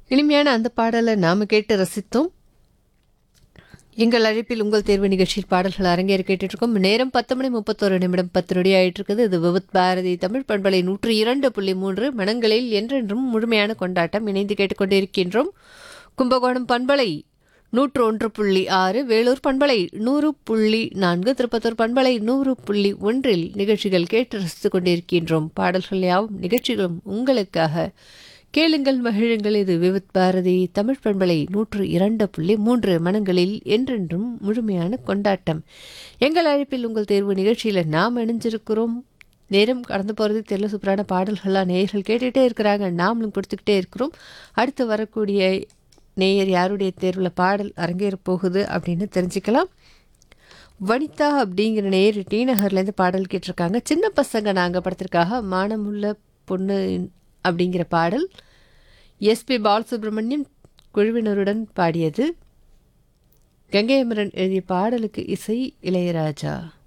இனிமையான அந்த பாடலை நாம் கேட்டு ரசித்தோம் எங்கள் அழைப்பில் உங்கள் தேர்வு நிகழ்ச்சியில் பாடல்கள் அரங்கேற கேட்டுருக்கோம் நேரம் பத்து மணி முப்பத்தோரு நிமிடம் பத்து நொடி ஆயிட்டு இருக்குது இது விவத் பாரதி தமிழ் பண்பலை நூற்றி இரண்டு புள்ளி மூன்று மனங்களில் என்றென்றும் முழுமையான கொண்டாட்டம் இணைந்து கேட்டுக்கொண்டிருக்கின்றோம் கும்பகோணம் பண்பலை நூற்று ஒன்று புள்ளி ஆறு வேலூர் பண்பலை நூறு புள்ளி நான்கு திருப்பத்தூர் பண்பலை நூறு புள்ளி ஒன்றில் நிகழ்ச்சிகள் கேட்டு ரசித்துக் கொண்டிருக்கின்றோம் பாடல்கள் யாவும் நிகழ்ச்சிகளும் உங்களுக்காக கேளுங்கள் மகிழுங்கள் இது விவித் பாரதி தமிழ் பண்பலை நூற்று இரண்டு புள்ளி மூன்று மனங்களில் என்றென்றும் முழுமையான கொண்டாட்டம் எங்கள் அழைப்பில் உங்கள் தேர்வு நிகழ்ச்சியில் நாம் இணைஞ்சிருக்கிறோம் நேரம் கடந்து போகிறது தெரியல சூப்பரான பாடல்கள்லாம் நேயர்கள் கேட்டுகிட்டே இருக்கிறாங்க நாமளும் கொடுத்துக்கிட்டே இருக்கிறோம் அடுத்து வரக்கூடிய நேயர் யாருடைய தேர்வில் பாடல் அரங்கேற போகுது அப்படின்னு தெரிஞ்சுக்கலாம் வனிதா அப்படிங்கிற நேர் டி நகர்லேருந்து பாடல் கேட்டிருக்காங்க சின்ன பசங்க நாங்கள் படத்திற்காக மானமுள்ள பொண்ணு அப்படிங்கிற பாடல் எஸ்பி பாலசுப்ரமணியம் குழுவினருடன் பாடியது கங்கை அமரன் எழுதிய பாடலுக்கு இசை இளையராஜா